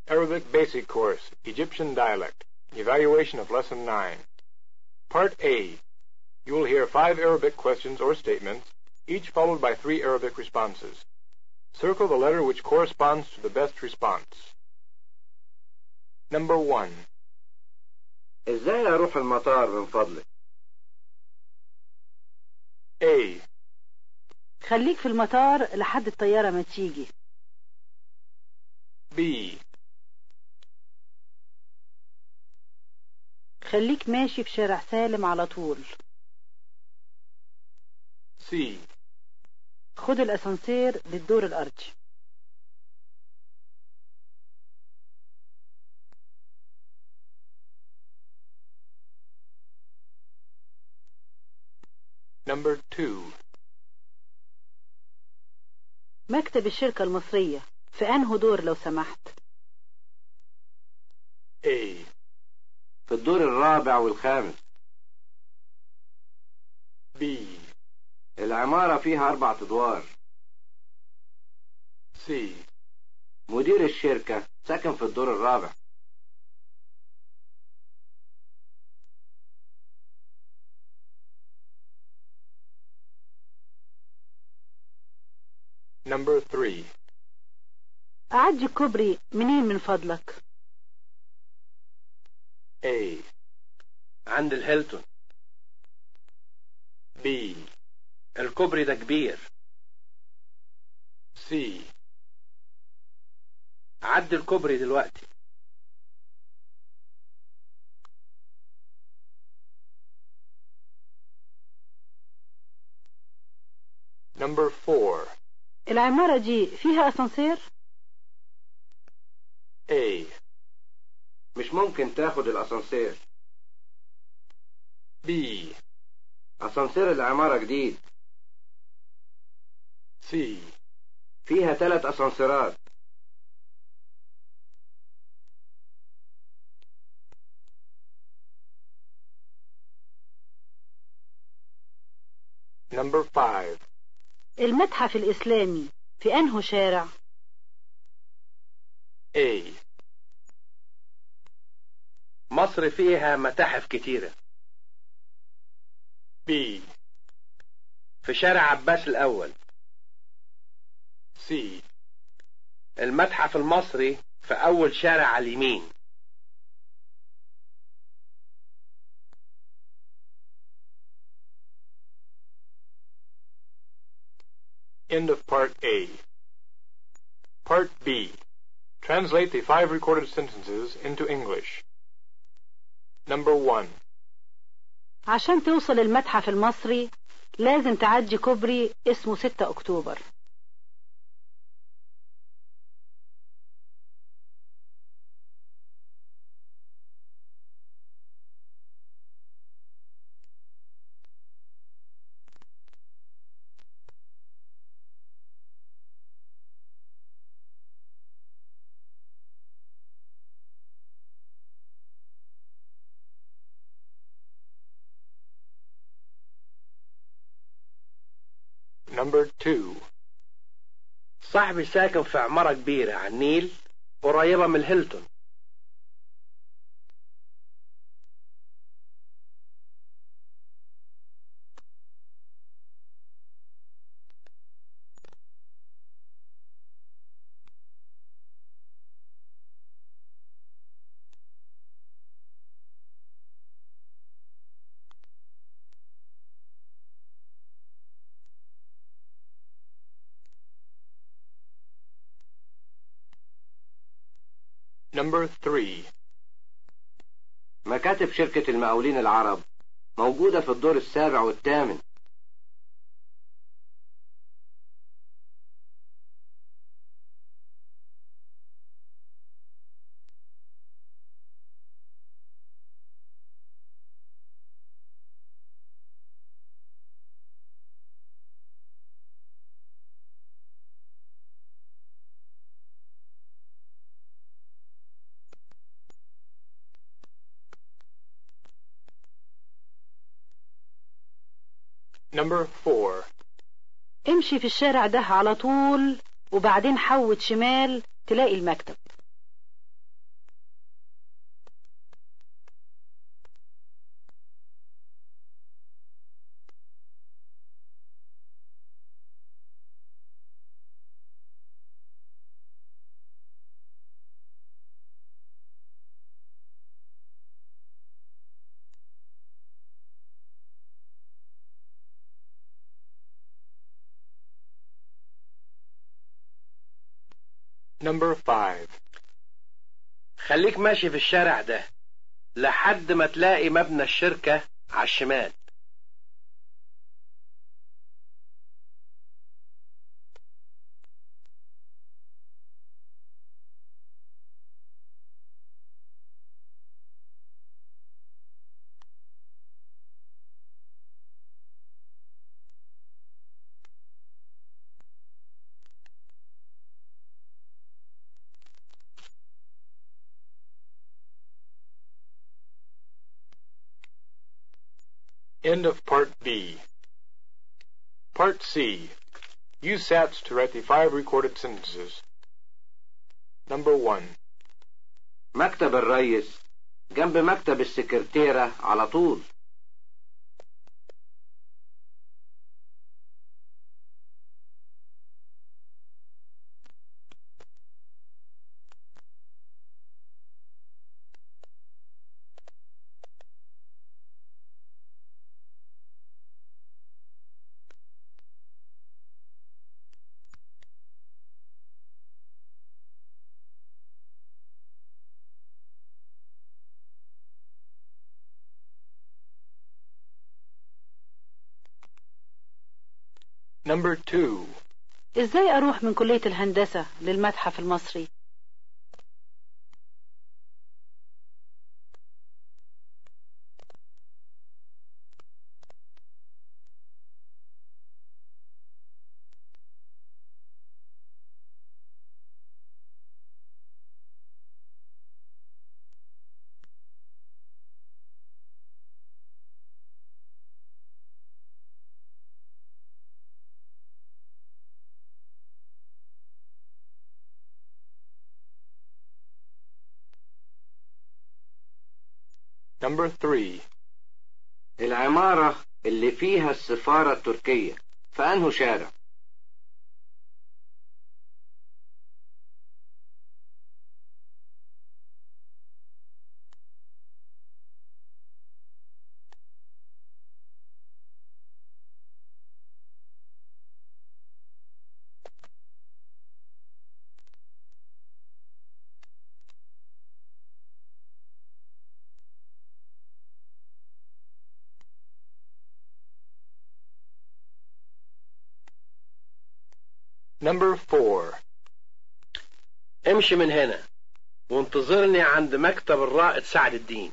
Arabic Basic Course, Egyptian Dialect, Evaluation of Lesson 9. Part A. You will hear five Arabic questions or statements, each followed by three Arabic responses. Circle the letter which corresponds to the best response. Number 1. ازاي اروح المطار من فضلك A. خليك في المطار لحد الطيارة ما تيجي B. خليك ماشي في شارع سالم على طول C. خد الأسانسير للدور الأرضي Number 2. مكتب الشركة المصرية في أنه دور لو سمحت A. في الدور الرابع والخامس B. العمارة فيها أربع أدوار C. مدير الشركة ساكن في الدور الرابع Number 3. أعدي الكوبري منين من فضلك A. عند الهيلتون B. الكوبري ده كبير C. عدي الكوبري دلوقتي Number 4. العمارة دي فيها أسانسير A. مش ممكن تاخد الأسانسير B. أسانسير العمارة جديد C. فيها ثلاث أسانسيرات Number 5. المتحف الإسلامي في أنه شارع A. مصر فيها متاحف كتيرة B. في شارع عباس الأول C. المتحف المصري في أول شارع على اليمين End of Part A. Part B. Translate the five recorded sentences into English. Number 1. عشان توصل المتحف المصري لازم تعدي كوبري اسمه 6 أكتوبر Number 2. صاحبي ساكن في عمارة كبيرة على النيل قريبة من الهيلتون Number 3. مكاتب شركة المقاولين العرب موجودة في الدور السابع والثامن Number 4. امشي في الشارع ده على طول وبعدين حوت شمال تلاقي المكتب Number 5. خليك ماشي في الشارع ده لحد ما تلاقي مبنى الشركة على الشمال End of Part B. Part C. Use SATs to write the five recorded sentences. Number 1. مكتب الريس جنب مكتب السكرتيرة على طول Number 2. ازاي اروح من كلية الهندسة للمتحف المصري Number 3. العمارة اللي فيها السفارة التركية في أنه شارع Number 4. امشي من هنا وانتظرني عند مكتب الرائد سعد الدين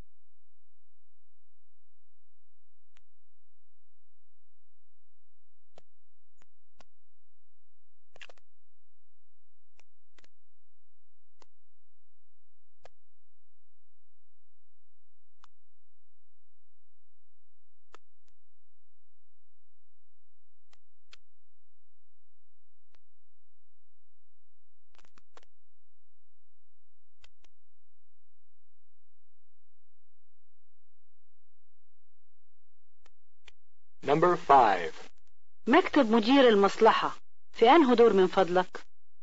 Number 5. مكتب مدير المصلحة في انه دور من فضلك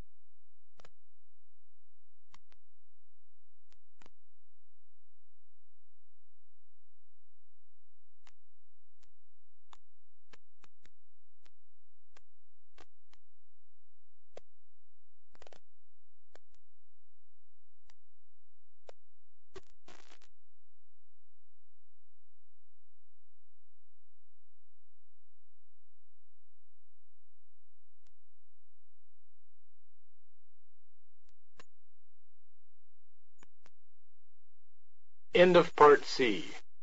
End of Part C.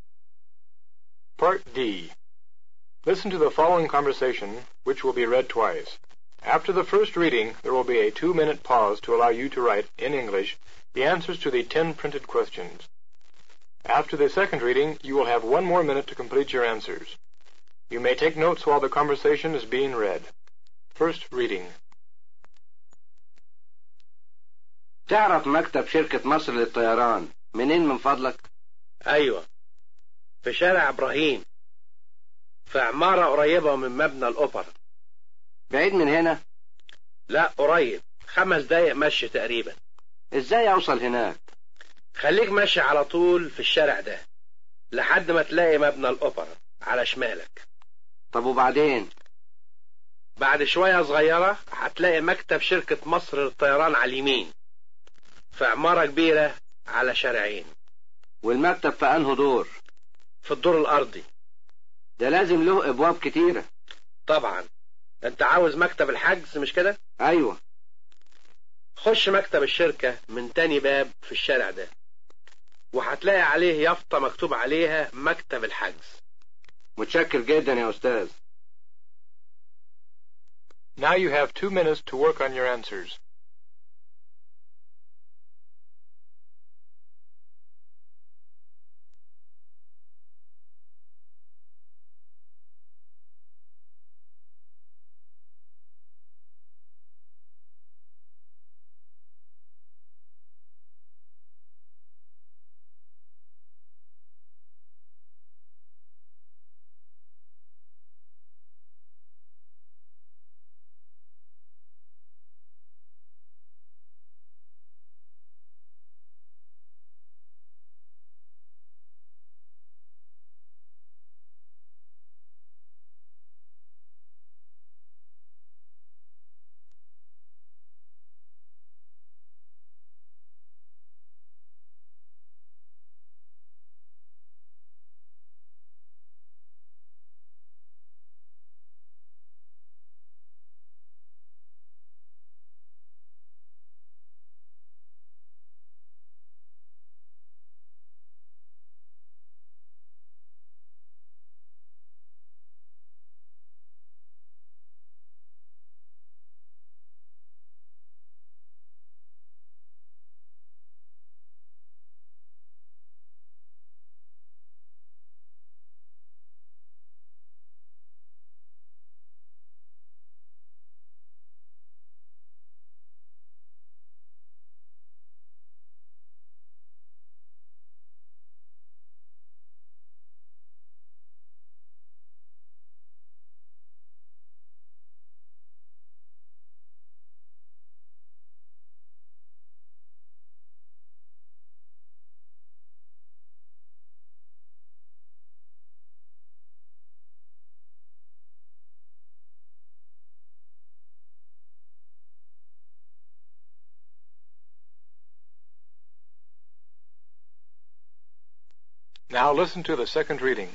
Part D. Listen to the following conversation, which will be read twice. After the first reading, there will be a two-minute pause to allow you to write, in English, the answers to the ten printed questions. After the second reading, you will have one more minute to complete your answers. You may take notes while the conversation is being read. First reading. تعرف مكتب شركة مصر للطيران منين من فضلك؟ ايوه في شارع ابراهيم في عمارة قريبة من مبنى الأوبرا بعيد من هنا؟ لا قريب خمس دقايق مشي تقريبا ازاي اوصل هناك؟ خليك ماشي على طول في الشارع ده لحد ما تلاقي مبنى الأوبرا على شمالك طب وبعدين؟ بعد شوية صغيرة هتلاقي مكتب شركة مصر للطيران على اليمين في عمارة كبيرة على شارعين والمكتب في انه دور في الدور الأرضي ده لازم له ابواب كتيرة طبعا انت عاوز مكتب الحجز مش كده ايوه خش مكتب الشركة من تاني باب في الشارع ده وهتلاقي عليه يافطة مكتوب عليها مكتب الحجز متشكر جدا يا استاذ Now you have two minutes to work on your answers. Now listen to the second reading.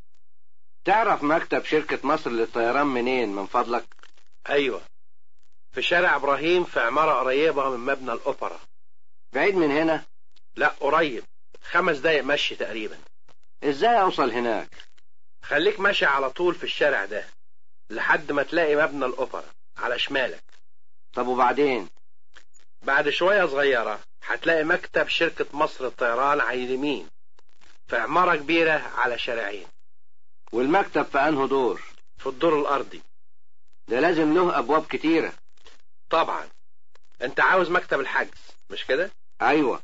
تعرف مكتب شركة مصر للطيران منين من فضلك أيوة في شارع إبراهيم في عمارة قريبة من مبنى الأوبرا بعيد من هنا لا قريب خمس دقايق مشي تقريبا ازاي اوصل هناك خليك ماشي على طول في الشارع ده لحد ما تلاقي مبنى الأوبرا على شمالك طب وبعدين بعد شوية صغيرة هتلاقي مكتب شركة مصر للطيران على اليمين في عمارة كبيرة على شارعين والمكتب في انه دور في الدور الأرضي ده لازم له ابواب كتيرة طبعا انت عاوز مكتب الحجز مش كده ايوه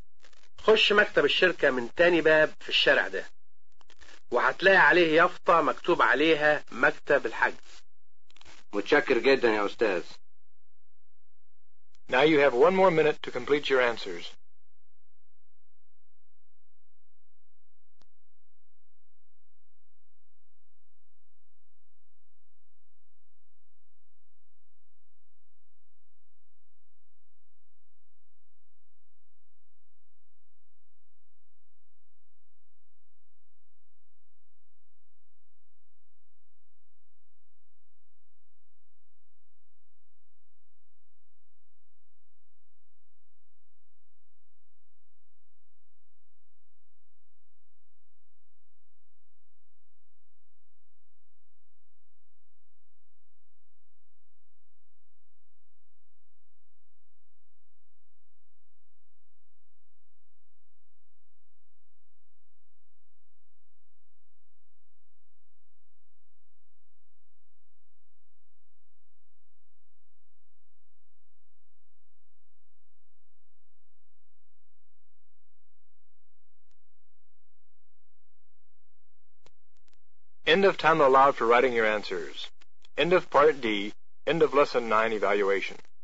خش مكتب الشركة من تاني باب في الشارع ده وهتلاقي عليه يافطة مكتوب عليها مكتب الحجز متشكر جدا يا استاذ Now you have one more minute to complete your answers. End of time allowed for writing your answers. End of Part D. End of Lesson 9 evaluation.